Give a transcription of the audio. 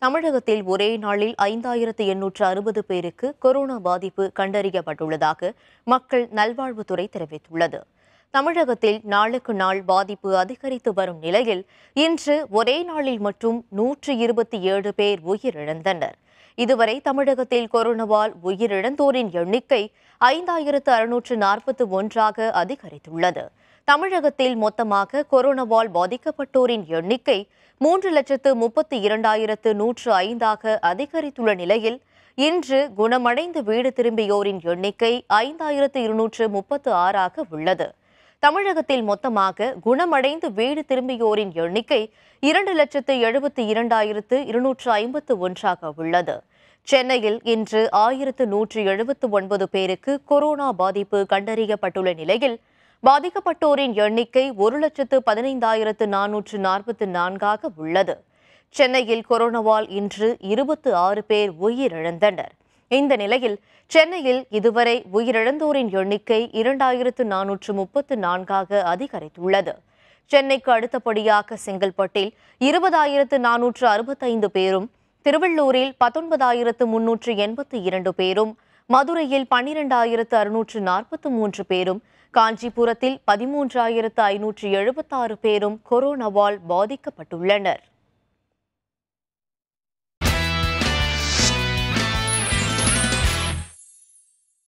தமிழகத்தில் ஒரே நாளில் ஐந்தாயிரத்து எண்ணூற்று அறுபது பேருக்கு கொரோனா பாதிப்பு கண்டறியப்பட்டுள்ளதாக மக்கள் நல்வாழ்வுத்துறை தெரிவித்துள்ளது தமிழகத்தில் நாளுக்கு நாள் பாதிப்பு அதிகரித்து வரும் நிலையில் இன்று ஒரே நாளில் மட்டும் நூற்று இருபத்தி ஏழு பேர் உயிரிழந்தனர் இதுவரை தமிழகத்தில் கொரோனாவால் உயிரிழந்தோரின் எண்ணிக்கை ஐந்தாயிரத்து அறுநூற்று நாற்பத்து ஒன்றாக அதிகரித்துள்ளது தமிழகத்தில் மொத்தமாக கொரோனாவால் பாதிக்கப்பட்டோரின் எண்ணிக்கை மூன்று லட்சத்து முப்பத்தி இரண்டாயிரத்து நூற்று ஐந்தாக அதிகரித்துள்ள நிலையில் இன்று குணமடைந்து வீடு திரும்பியோரின் எண்ணிக்கை ஐந்தாயிரத்து இருநூற்று முப்பத்து ஆறாக உள்ளது தமிழகத்தில் மொத்தமாக குணமடைந்து வீடு திரும்பியோரின் எண்ணிக்கை இரண்டு லட்சத்து எழுபத்தி இரண்டாயிரத்து இருநூற்று ஐம்பத்து ஒன்றாக உள்ளது சென்னையில் இன்று ஆயிரத்து நூற்று எழுபத்து ஒன்பது பேருக்கு கொரோனா பாதிப்பு கண்டறியப்பட்டுள்ள நிலையில் பாதிக்கப்பட்டோரின் எண்ணிக்கை ஒரு லட்சத்து பதினைந்தாயிரத்து நானூற்று நாற்பத்து நான்காக உள்ளது சென்னையில் கொரோனாவால் இன்று இருபத்து ஆறு பேர் உயிரிழந்தனர் இந்த நிலையில் சென்னையில் இதுவரை உயிரிழந்தோரின் எண்ணிக்கை இரண்டாயிரத்து நானூற்று முப்பத்து நான்காக அதிகரித்துள்ளது சென்னைக்கு அடுத்தபடியாக செங்கல்பட்டில் இருபதாயிரத்து நானூற்று அறுபத்தைந்து பேரும் திருவள்ளூரில் பத்தொன்பதாயிரத்து முன்னூற்று எண்பத்தி இரண்டு பேரும் மதுரையில் பன்னிரண்டாயிரத்து அறுநூற்று நாற்பத்து மூன்று பேரும் காஞ்சிபுரத்தில் பதிமூன்றாயிரத்து ஐநூற்று எழுபத்தாறு பேரும் கொரோனாவால் பாதிக்கப்பட்டுள்ளனர்